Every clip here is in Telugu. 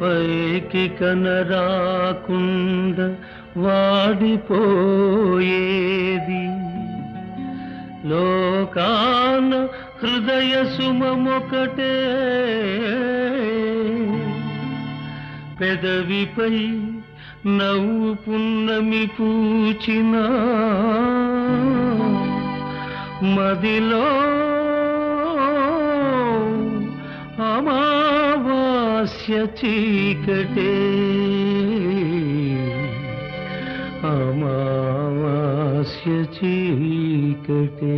పైకి కనరాకుండా వాడిపోయేది లోకాన హృదయ సుమమొకటే పెదవిపై నవ్వు పున్నమి పూచిన మదిలో అమావాస్య చీకటే అమావాస్య చీకటే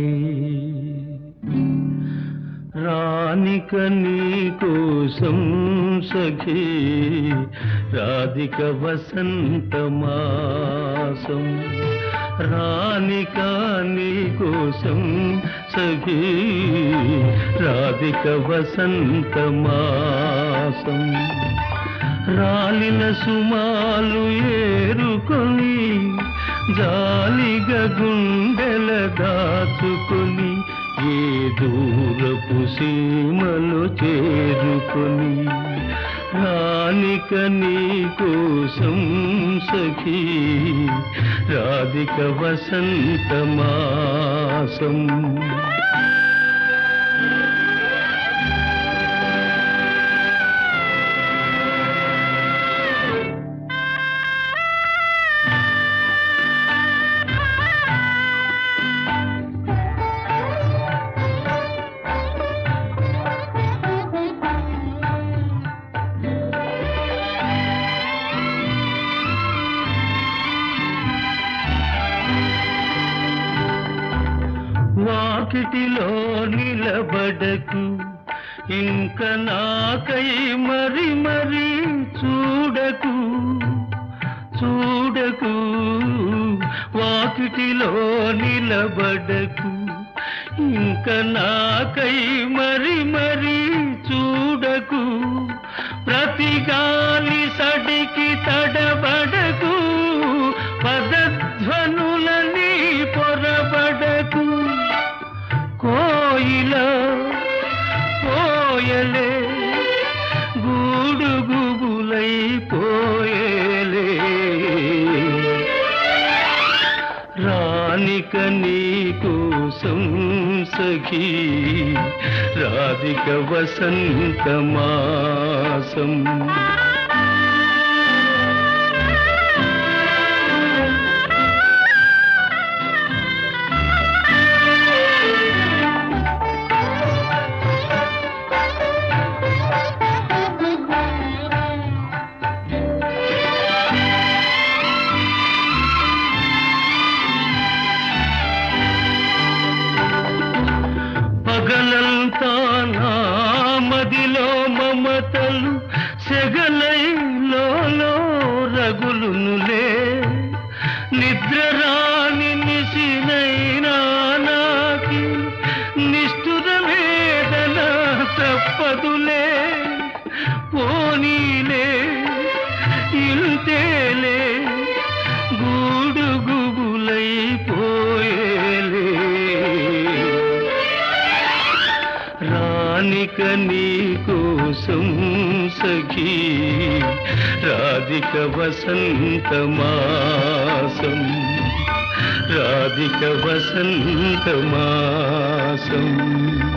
రానిక నీ కోసం సఖీ రాధిక వసంత మాసం రానిక నీ కోసం సఖీ రాధిక వసంత మాసం రాలిన సుమాలు ఏరుకొని జాలిగా గుండెల దాచుకొని ఏ దూరపు సీమలు చేరుకొని రానిక నీ కోసం సఖీ రాధిక వసంత మాసం వాకిటిలో నిలబడకు ఇంక నాకై మరి మరి చూడకు చూడకు వాకిటిలో నిలబడకు ఇంక నాకై మరి మరి చూడకు ప్రతి గాలి సడికి తడబడకు పదధ్వనులని పొరబడకు కోయిల పోయలే గూడు గుబులై పోయలే రానిక నీ కోసం సఖీ రాధిక వసంత మాసం పగలంతా నా మదిలో మమతలు సెగలై లోలో రగులునులే నిద్ర రాని నిసినైనా నాకి నిష్ఠుర వేదన తప్పదులే పోనీలే ఇంతేలే గూడు గుబులై పోయేలే రానిక నీ కోసం సఖీ రాధిక వసంత మాసం రాధిక వసంత మాసం